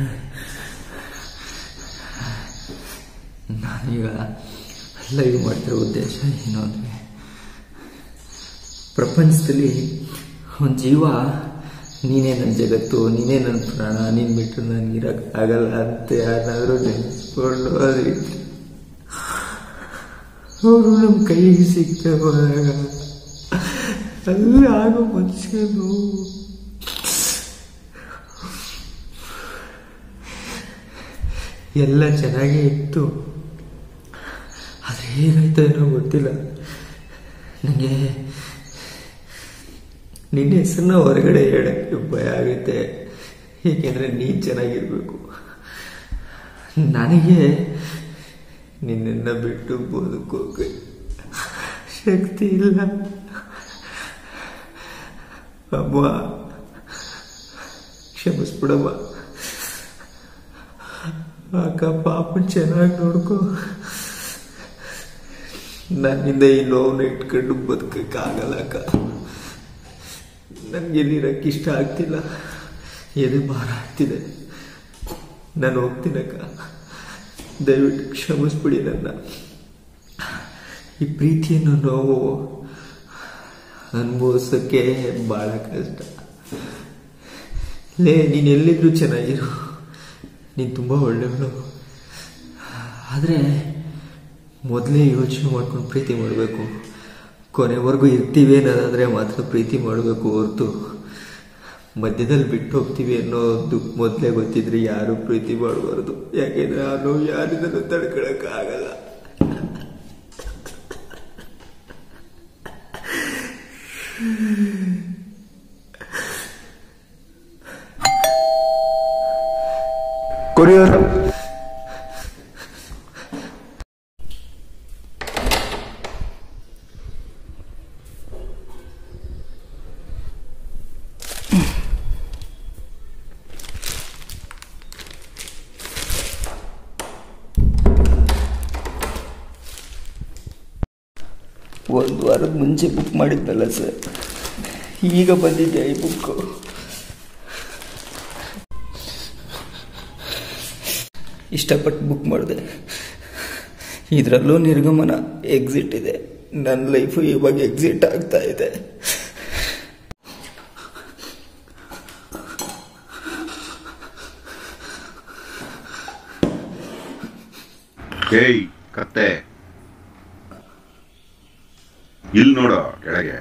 ನಾನೀಗ ಲೈವ್ ಮಾಡ್ತಿರೋ ಉದ್ದೇಶ ಏನು ಅಂದರೆ ಪ್ರಪಂಚದಲ್ಲಿ ಒಂದು ಜೀವ ನೀನೇ ನನ್ನ ಜಗತ್ತು ನೀನೇ ನನ್ನ ಪ್ರಾಣ ನೀನು ಬಿಟ್ಟು ನನಗಿರಕ್ಕೆ ಆಗಲ್ಲ ಅಂತ ಯಾರಾದರೂ ನೆನೆಸ್ಕೊಂಡು ಅದ್ರಿ ಅವರು ನಮ್ಮ ಕೈಗೆ ಸಿಗ್ತವಾಗ ಅಲ್ಲಿ ಆಗೋ ಮನುಷ್ಯ ನೋವು ಎಲ್ಲ ಚೆನ್ನಾಗೇ ಇತ್ತು ಆದರೆ ಹೇಗಾಯ್ತೋ ಏನೋ ಗೊತ್ತಿಲ್ಲ ನನಗೆ ನಿನ್ನ ಹೆಸರನ್ನ ಹೊರಗಡೆ ಹೇಳಕ್ಕೆ ಭಯ ಆಗುತ್ತೆ ಏಕೆಂದರೆ ನೀನು ಚೆನ್ನಾಗಿರ್ಬೇಕು ನನಗೆ ನಿನ್ನನ್ನು ಬಿಟ್ಟು ಬದುಕೋಕೆ ಶಕ್ತಿ ಇಲ್ಲ ಅಮ್ಮ ಕ್ಷಮಿಸ್ಬಿಡಮ್ಮ ಅಕ್ಕ ಪಾಪನ್ ಚೆನ್ನಾಗಿ ನೋಡ್ಕೊ ನನ್ನಿಂದ ಈ ನೋವನ್ನ ಇಟ್ಕೊಂಡು ಬದುಕಕ್ಕಾಗಲ್ಲ ಅಕ್ಕ ನನಗೆ ಎಲ್ಲಿರಕ್ಕೆ ಇಷ್ಟ ಆಗ್ತಿಲ್ಲ ಎದೆ ಭಾರ ಆಗ್ತಿದೆ ನಾನು ಹೋಗ್ತೀನಕ್ಕ ದಯವಿಟ್ಟು ಕ್ಷಮಿಸ್ಬಿಡಿ ನನ್ನ ಈ ಪ್ರೀತಿಯನ್ನು ನೋವು ಅನುಭವಿಸೋಕ್ಕೆ ಭಾಳ ಕಷ್ಟ ಲೇ ನೀನು ಎಲ್ಲಿದ್ರು ಚೆನ್ನಾಗಿರು ನೀನು ತುಂಬ ಒಳ್ಳೆಯವಳು ಆದರೆ ಮೊದಲೇ ಯೋಚನೆ ಮಾಡ್ಕೊಂಡು ಪ್ರೀತಿ ಮಾಡಬೇಕು ಕೊನೆವರೆಗೂ ಇರ್ತೀವಿ ಅನ್ನೋದಾದರೆ ಮಾತ್ರ ಪ್ರೀತಿ ಮಾಡಬೇಕು ಹೊರತು ಮಧ್ಯದಲ್ಲಿ ಬಿಟ್ಟು ಹೋಗ್ತೀವಿ ಅನ್ನೋದು ಮೊದಲೇ ಗೊತ್ತಿದ್ರೆ ಯಾರು ಪ್ರೀತಿ ಮಾಡಬಾರ್ದು ಯಾಕೆಂದ್ರೆ ಆ ನೋವು ಯಾರಿಂದಲೂ ತಡ್ಕೊಳಕ್ಕಾಗಲ್ಲ ಕೊರಿಯರ್ ಒಂದು ವಾರದ ಮುಂಚೆ ಬುಕ್ ಮಾಡಿದ್ನಲ್ಲ ಸರ್ ಈಗ ಬಂದಿದ್ದೆ ಈ ಬುಕ್ಕು ಇಷ್ಟಪಟ್ಟು ಬುಕ್ ಮಾಡಿದೆ ಇದರಲ್ಲೂ ನಿರ್ಗಮನ ಎಕ್ಸಿಟ್ ಇದೆ ನನ್ನ ಲೈಫು ಇವಾಗ ಎಕ್ಸಿಟ್ ಆಗ್ತಾ ಇದೆ ಏಯ್ ಕತ್ತೆ ಇಲ್ಲಿ ನೋಡೋ ಕೆಳಗೆ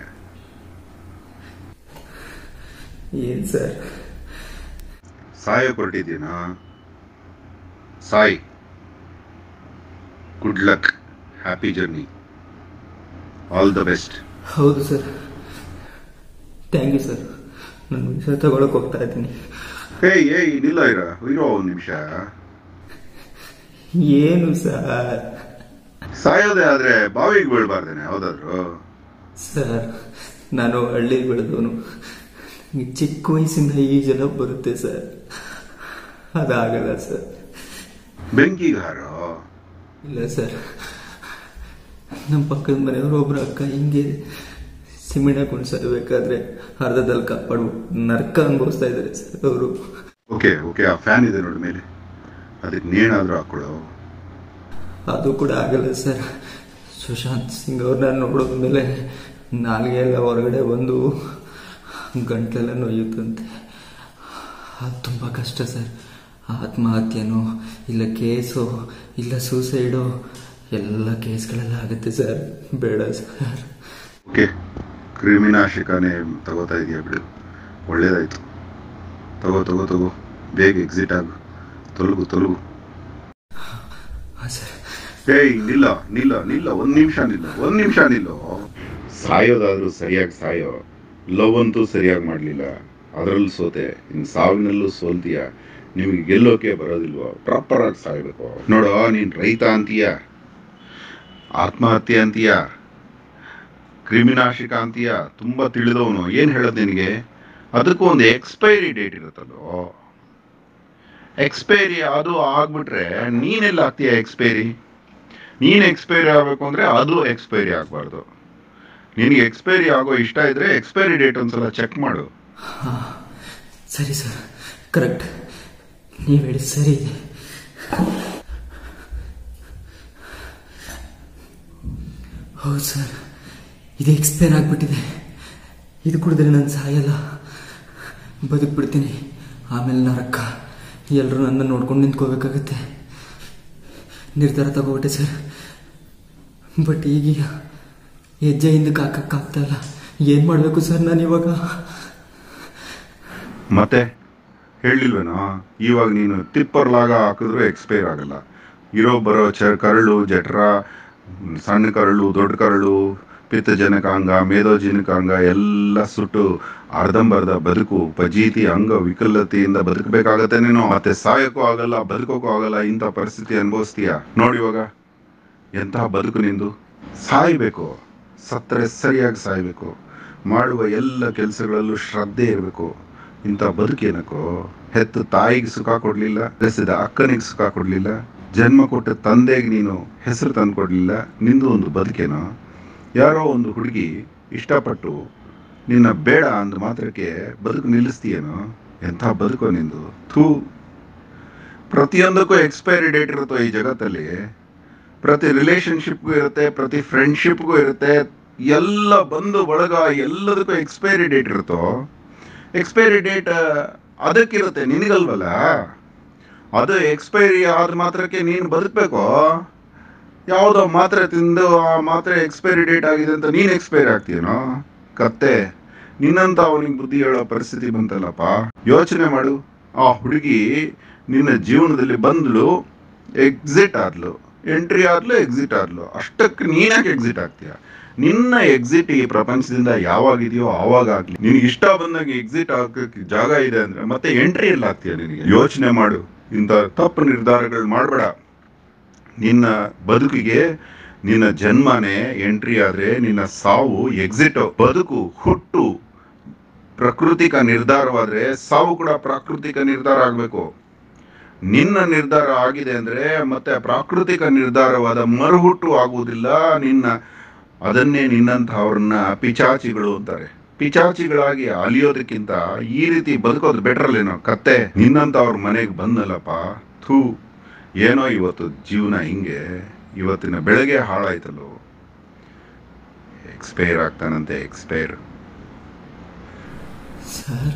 ಏನು ಸರ್ ಸಾಯೋ ಹೊರಟಿದ್ದೀನಾ ಸಾಯ್ good luck happy journey all the best ಹೌದು ಸರ್ ಥ್ಯಾಂಕ್ ಯು ಸರ್ ನಾನು ವಿಷಯ ತಗೊಳಕ್ಕೆ ಹೋಗ್ತಾ ಇದ್ದೀನಿ ಏಯ್ ಏಯ್ ನಿಲ್ಲ ಇರ ಇರೋ ಒಂದು ನಿಮಿಷ ಏನು ಸರ್ ಸಾಯೋದೇ ಆದ್ರೆ ಬಾವಿಗೆ ಬೀಳ್ಬಾರ್ದೇನೆ ಯಾವ್ದಾದ್ರು ಸರ್ ನಾನು ಹಳ್ಳಿ ಬೆಳೆದವನು ನನಗೆ ಚಿಕ್ಕ ವಯಸ್ಸಿಂದ ಈ ಜನ ಬರುತ್ತೆ ಸರ್ ಅದಾಗಲ್ಲ ಸರ್ ಬೆಂಕಿಗೆ ಹಾರೋ ಇಲ್ಲ ಸರ್ ನಮ್ಮ ಪಕ್ಕದ ಮನೆಯವರು ಒಬ್ರು ಅಕ್ಕ ಹಿಂಗೆ ಸಿಮೆಂಟ್ ಹಾಕೊಂಡು ಸರಬೇಕಾದ್ರೆ ಅರ್ಧದಲ್ಲಿ ಕಾಪಾಡ್ಬಿಟ್ಟು ನರ್ಕ ಅನುಭವಿಸ್ತಾ ಇದ್ದಾರೆ ಸರ್ ಅವರು ಓಕೆ ಓಕೆ ಆ ಫ್ಯಾನ್ ಇದೆ ನೋಡಿ ಮೇಲೆ ಅದಕ್ಕೆ ನೇಣಾದ್ರೂ ಹಾಕೊಳ್ಳೋ ಅದು ಕೂಡ ಆಗಲ್ಲ ಸರ್ ಸುಶಾಂತ್ ಸಿಂಗ್ ಅವ್ರನ್ನ ನೋಡಿದ್ಮೇಲೆ ನಾಲ್ಗೆ ಎಲ್ಲ ಹೊರಗಡೆ ಬಂದು ಗಂಟಲೆಲ್ಲ ನೋಯುತ್ತಂತೆ ಅದು ತುಂಬ ಕಷ್ಟ ಸರ್ ಆತ್ಮಹತ್ಯೆನೋ ಇಲ್ಲ ಕೇಸು ಇಲ್ಲ ಸೂಸೈಡು ಎಲ್ಲ ಕೇಸ್ಗಳೆಲ್ಲ ಆಗುತ್ತೆ ಸರ್ ಬೇಡ ಸರ್ ಓಕೆ ಕ್ರಿಮಿನಾಶಕನೇ ತಗೋತಾ ಇದೆಯಾ ಬಿಡು ಒಳ್ಳೇದಾಯ್ತು ತಗೋ ತಗೋ ತಗೋ ಬೇಗ ಎಕ್ಸಿಟ್ ಆಗು ತೊಲಗು ತೊಲಗು ಹಾಂ ಸರ್ ಏಯ್ ನಿಲ್ಲ ನಿಲ್ಲ ನಿಲ್ಲ ಒಂದ್ ನಿಮಿಷ ನಿಲ್ಲ ಒಂದ್ ನಿಮಿಷ ನಿಲ್ಲೋ ಸಾಯೋದಾದ್ರೂ ಸರಿಯಾಗಿ ಸಾಯೋ ಲವ್ ಅಂತೂ ಸರಿಯಾಗಿ ಮಾಡ್ಲಿಲ್ಲ ಅದರಲ್ಲೂ ಸೋತೆ ಇನ್ ಸಾವಿನಲ್ಲೂ ಸೋಲ್ತೀಯ ನಿಮಗೆ ಗೆಲ್ಲೋಕೆ ಬರೋದಿಲ್ವೋ ಪ್ರಾಪರ್ ಆಗಿ ಸಾಯ್ಬೇಕು ನೋಡೋ ನೀನ್ ರೈತ ಅಂತೀಯ ಆತ್ಮಹತ್ಯೆ ಅಂತೀಯ ಕ್ರಿಮಿನಾಶಕ ಅಂತೀಯ ತುಂಬಾ ತಿಳಿದವನು ಏನ್ ಹೇಳೋದು ನಿನಗೆ ಅದಕ್ಕೂ ಒಂದು ಎಕ್ಸ್ಪೈರಿ ಡೇಟ್ ಇರುತ್ತಲ್ಲೋ ಎಕ್ಸ್ಪೈರಿ ಅದು ಆಗ್ಬಿಟ್ರೆ ನೀನೆಲ್ಲ ಆಗ್ತೀಯ ಎಕ್ಸ್ಪೈರಿ ನೀನ್ ಎಕ್ಸ್ಪೈರಿ ಆಗಬೇಕು ಅಂದ್ರೆ ಅದು ಎಕ್ಸ್ಪೈರಿ ಆಗಬಾರ್ದು ನಿನಗೆ ಎಕ್ಸ್ಪೈರಿ ಆಗೋ ಇಷ್ಟ ಇದ್ರೆ ಎಕ್ಸ್ಪೈರಿ ಡೇಟ್ ಒಂದ್ಸಲ ಚೆಕ್ ಮಾಡು ಹಾಂ ಸರಿ ಸರ್ ಕರೆಕ್ಟ್ ನೀವು ಹೇಳಿ ಸರಿ ಇದೆ ಹೌದು ಸರ್ ಇದು ಎಕ್ಸ್ಪೈರ್ ಆಗಿಬಿಟ್ಟಿದೆ ಇದು ಕುಡಿದ್ರೆ ನಾನು ಸಾಯಲ್ಲ ಬದುಕ್ಬಿಡ್ತೀನಿ ಆಮೇಲೆ ನರಕ ಎಲ್ಲರೂ ನನ್ನ ನೋಡ್ಕೊಂಡು ನಿಂತ್ಕೋಬೇಕಾಗತ್ತೆ ನಿರ್ಧಾರ ತಗೋಬಿಟ್ಟೆ ಸರ್ ಬಟ್ ಈಗೀಗ ಹೆಜ್ಜೆ ಹಿಂದಕ್ಕೆ ಹಾಕಕ್ಕಾಗ್ತಾ ಇಲ್ಲ ಏನು ಮಾಡಬೇಕು ಸರ್ ನಾನು ಇವಾಗ ಮತ್ತೆ ಹೇಳಿಲ್ವೇನೋ ಇವಾಗ ನೀನು ತಿಪ್ಪರ್ ಲಾಗ ಹಾಕಿದ್ರು ಎಕ್ಸ್ಪೈರ್ ಆಗಲ್ಲ ಇರೋ ಬರೋ ಚ ಕರಳು ಜಠರ ಮ್, ಸಣ್ಣ ಕರಳು ದೊಡ್ಡ ಕರಳು ಪಿತ್ತಜನಕಾಂಗ ಮೇಧೋಜನಕಾಂಗ ಎಲ್ಲ ಸುಟ್ಟು ಅರ್ಧಂಬರ್ಧ ಬದುಕು ಪಜೀತಿ ಅಂಗ ವಿಕಲತೆಯಿಂದ ಬದುಕಬೇಕಾಗತ್ತೆ ನೀನು ಮತ್ತೆ ಸಾಯಕ್ಕೂ ಆಗಲ್ಲ ಬದುಕೋಕ್ಕೂ ಆಗಲ್ಲ ಇಂಥ ಪರಿಸ್ಥಿತಿ ಅನುಭವಿಸ್ತೀಯ ನೋಡಿ ಇವಾಗ ಎಂತಹ ಬದುಕು ನಿಂದು ಸಾಯ್ಬೇಕು ಸತ್ತರೆ ಸರಿಯಾಗಿ ಸಾಯ್ಬೇಕು ಮಾಡುವ ಎಲ್ಲ ಕೆಲಸಗಳಲ್ಲೂ ಶ್ರದ್ಧೆ ಇರಬೇಕು ಇಂಥ ಬದುಕೇನಕ್ಕೋ ಹೆತ್ತು ತಾಯಿಗೆ ಸುಖ ಕೊಡ್ಲಿಲ್ಲ ಬೆಳೆಸಿದ ಅಕ್ಕನಿಗೆ ಸುಖ ಕೊಡ್ಲಿಲ್ಲ ಜನ್ಮ ಕೊಟ್ಟ ತಂದೆಗೆ ನೀನು ಹೆಸರು ತಂದು ಕೊಡ್ಲಿಲ್ಲ ನಿಂದು ಒಂದು ಬದುಕೇನೋ ಯಾರೋ ಒಂದು ಹುಡುಗಿ ಇಷ್ಟಪಟ್ಟು ನಿನ್ನ ಬೇಡ ಅಂದ ಮಾತ್ರಕ್ಕೆ ಬದುಕು ನಿಲ್ಲಿಸ್ತೀಯೇನೋ ಎಂಥ ಬದುಕೋ ನಿಂದು ಥೂ ಪ್ರತಿಯೊಂದಕ್ಕೂ ಎಕ್ಸ್ಪೈರಿ ಡೇಟ್ ಇರುತ್ತೋ ಈ ಜಗತ್ತಲ್ಲಿ ಪ್ರತಿ ರಿಲೇಶನ್ಶಿಪ್ಗೂ ಇರುತ್ತೆ ಪ್ರತಿ ಫ್ರೆಂಡ್ಶಿಪ್ಗೂ ಇರುತ್ತೆ ಎಲ್ಲ ಬಂದು ಬಳಗ ಎಲ್ಲದಕ್ಕೂ ಎಕ್ಸ್ಪೈರಿ ಡೇಟ್ ಇರುತ್ತೋ ಎಕ್ಸ್ಪೈರಿ ಡೇಟ್ ಅದಕ್ಕಿರುತ್ತೆ ನಿನಗಲ್ವಲ್ಲ ಅದು ಎಕ್ಸ್ಪೈರಿ ಆದ ಮಾತ್ರಕ್ಕೆ ನೀನು ಬದುಕಬೇಕು ಯಾವುದೋ ಮಾತ್ರೆ ತಿಂದು ಆ ಮಾತ್ರೆ ಎಕ್ಸ್ಪೈರಿ ಡೇಟ್ ಆಗಿದೆ ಅಂತ ನೀನು ಎಕ್ಸ್ಪೈರಿ ಆಗ್ತೀಯನೋ ಕತ್ತೆ ನಿನ್ನಂತ ಅವನಿಗೆ ಬುದ್ಧಿ ಹೇಳೋ ಪರಿಸ್ಥಿತಿ ಬಂತಲ್ಲಪ್ಪ ಯೋಚನೆ ಮಾಡು ಆ ಹುಡುಗಿ ನಿನ್ನ ಜೀವನದಲ್ಲಿ ಬಂದ್ಲು ಎಕ್ಸಿಟ್ ಆದ್ಲು ಎಂಟ್ರಿ ಆದ್ಲು ಎಕ್ಸಿಟ್ ಆದ್ಲು ಅಷ್ಟಕ್ಕೆ ನೀನ್ಯಾಕೆ ಎಕ್ಸಿಟ್ ಆಗ್ತೀಯ ನಿನ್ನ ಎಕ್ಸಿಟ್ ಈ ಪ್ರಪಂಚದಿಂದ ಯಾವಾಗಿದೆಯೋ ಆವಾಗ ಆಗ್ಲಿ ನಿನಗೆ ಇಷ್ಟ ಬಂದಾಗ ಎಕ್ಸಿಟ್ ಆಗಕ್ಕೆ ಜಾಗ ಇದೆ ಅಂದ್ರೆ ಮತ್ತೆ ಎಂಟ್ರಿ ಎಲ್ಲ ಆಗ್ತೀಯ ನಿನಗೆ ಯೋಚನೆ ಮಾಡು ಇಂಥ ತಪ್ಪು ನಿರ್ಧಾರಗಳು ಮಾಡಬೇಡ ನಿನ್ನ ಬದುಕಿಗೆ ನಿನ್ನ ಜನ್ಮನೇ ಎಂಟ್ರಿ ಆದ್ರೆ ನಿನ್ನ ಸಾವು ಎಕ್ಸಿಟ್ ಬದುಕು ಹುಟ್ಟು ಪ್ರಾಕೃತಿಕ ನಿರ್ಧಾರವಾದ್ರೆ ಸಾವು ಕೂಡ ಪ್ರಾಕೃತಿಕ ನಿರ್ಧಾರ ಆಗಬೇಕು ನಿನ್ನ ನಿರ್ಧಾರ ಆಗಿದೆ ಅಂದ್ರೆ ಮತ್ತೆ ಪ್ರಾಕೃತಿಕ ನಿರ್ಧಾರವಾದ ಮರುಹುಟ್ಟು ಆಗುವುದಿಲ್ಲ ನಿನ್ನ ಅದನ್ನೇ ನಿನ್ನಂತಹವ್ರನ್ನ ಪಿಚಾಚಿಗಳು ಅಂತಾರೆ ಪಿಚಾಚಿಗಳಾಗಿ ಅಲಿಯೋದಕ್ಕಿಂತ ಈ ರೀತಿ ಬದುಕೋದು ಬೆಟರ್ ಅಲ್ಲೇನೋ ಕತ್ತೆ ನಿನ್ನಂತವ್ರ ಮನೆಗೆ ಬಂದಲ್ಲಪ್ಪ ಥೂ ಏನೋ ಇವತ್ತು ಜೀವನ ಹಿಂಗೆ ಇವತ್ತಿನ ಬೆಳಗ್ಗೆ ಹಾಳಾಯ್ತಲ್ಲೋ ಎಕ್ಸ್ಪೈರ್ ಆಗ್ತಾನಂತೆ ಎಕ್ಸ್ಪೈರ್ ಸರ್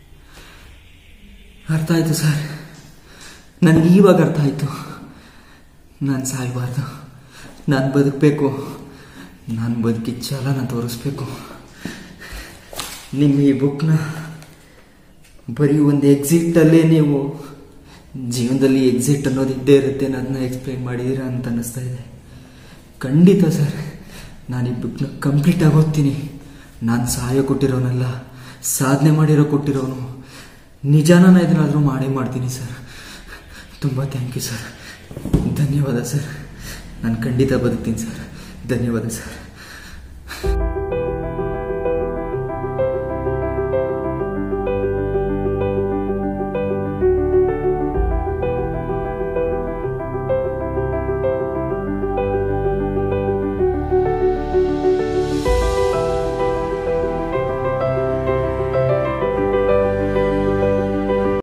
ಅರ್ಥ ಆಯ್ತು ಸರ್ ನನಗೆ ಇವಾಗ ಅರ್ಥ ಆಯ್ತು ನಾನು ಸಾಯಬಾರ್ದು ನಾನು ಬದುಕಬೇಕು ನಾನು ಬದುಕಿದ ಛಲನ ತೋರಿಸ್ಬೇಕು ನಿಮ್ಮ ಈ ಬುಕ್ನ ಬರೀ ಒಂದು ಎಕ್ಸಿಟಲ್ಲೇ ನೀವು ಜೀವನದಲ್ಲಿ ಎಕ್ಸಿಟ್ ಅನ್ನೋದು ಇದ್ದೇ ಇರುತ್ತೆ ಅದನ್ನ ಎಕ್ಸ್ಪ್ಲೈನ್ ಮಾಡಿದ್ದೀರಾ ಅಂತ ಅನ್ನಿಸ್ತಾ ಇದೆ ಖಂಡಿತ ಸರ್ ನಾನು ಈ ಬುಕ್ನ ಕಂಪ್ಲೀಟಾಗಿ ಓದ್ತೀನಿ ನಾನು ಸಹಾಯ ಕೊಟ್ಟಿರೋನಲ್ಲ ಸಾಧನೆ ಮಾಡಿರೋ ಕೊಟ್ಟಿರೋನು ನಿಜಾನ ಇದನ್ನಾದರೂ ಮಾಡೇ ಮಾಡ್ತೀನಿ ಸರ್ ತುಂಬ ಥ್ಯಾಂಕ್ ಯು ಸರ್ ಧನ್ಯವಾದ ಸರ್ ನಾನು ಖಂಡಿತ ಬದುಕ್ತೀನಿ ಸರ್ ಧನ್ಯವಾದ ಸರ್